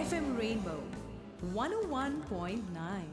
FM Rainbow 101.9.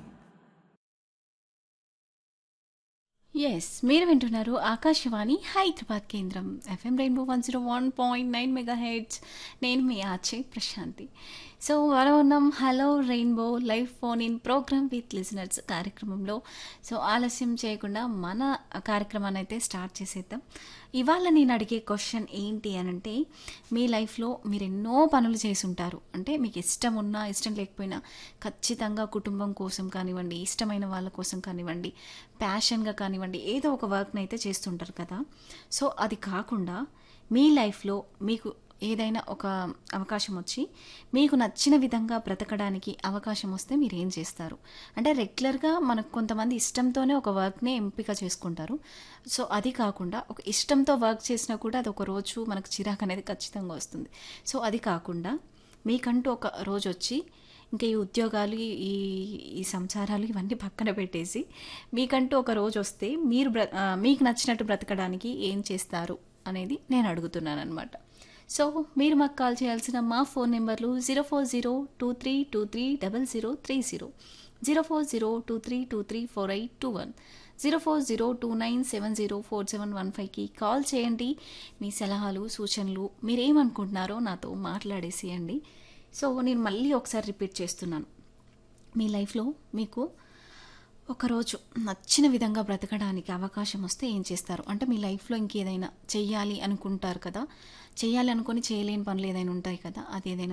Yes మీరు వింటున్నారు ఆకాశవాణి హైదరాబాద్ కేంద్రం FM Rainbow one zero one point nine megahertz నేను మీ ఆచే ప్రశాంతి సో మనం ఉన్నాం hello Rainbow live phone in programme with listeners కార్యక్రమంలో సో ఆలస్యం చేయకుండా మన కార్యక్రమాన్ని అయితే స్టార్ట్ చేసేద్దాం ఇవాళ నేను అడిగే క్వశ్చన్ ఏంటి అని అంటే మీ లైఫ్లో మీరు ఎన్నో పనులు చేసి ఉంటారు అంటే మీకు ఇష్టం ఉన్నా ఇష్టం లేకపోయినా ఖచ్చితంగా కుటుంబం కోసం కానివ్వండి ఇష్టమైన వాళ్ళ కోసం కానివ్వండి ప్యాషన్గా కానివ్వండి ఏదో ఒక వర్క్ని అయితే చేస్తుంటారు కదా సో అది కాకుండా మీ లైఫ్లో మీకు ఏదైనా ఒక అవకాశం వచ్చి మీకు నచ్చిన విధంగా బ్రతకడానికి అవకాశం వస్తే మీరు ఏం చేస్తారు అంటే రెగ్యులర్గా మనకు కొంతమంది ఇష్టంతోనే ఒక వర్క్ని ఎంపిక చేసుకుంటారు సో అది కాకుండా ఒక ఇష్టంతో వర్క్ చేసినా కూడా అది ఒక రోజు మనకు చిరాకు అనేది ఖచ్చితంగా వస్తుంది సో అది కాకుండా మీకంటూ ఒక రోజు వచ్చి ఇంకా ఈ ఉద్యోగాలు ఈ ఈ సంసారాలు ఇవన్నీ పక్కన పెట్టేసి మీకంటూ ఒక రోజు వస్తే మీరు బ్ర ఆ, మీకు నచ్చినట్టు బ్రతకడానికి ఏం చేస్తారు అనేది నేను అడుగుతున్నాను అనమాట సో మీరు మాకు కాల్ చేయాల్సిన మా ఫోన్ నెంబర్లు zero four zero two three two three double zero three zero zero four zero two three two three four eight two one zero four zero two nine seven zero four seven one ఫైవ్కి call చేయండి మీ సలహాలు సూచనలు మీరేమనుకుంటున్నారో నాతో మాట్లాడేసేయండి so నేను మళ్ళీ ఒకసారి repeat చేస్తున్నాను మీ లైఫ్లో మీకు ఒకరోజు నచ్చిన విధంగా బ్రతకడానికి అవకాశం వస్తే ఏం చేస్తారు అంటే మీ లైఫ్లో ఇంకేదైనా చెయ్యాలి అనుకుంటారు కదా చేయాలి అనుకొని చేయలేని పనులు ఏదైనా ఉంటాయి కదా అది ఏదైనా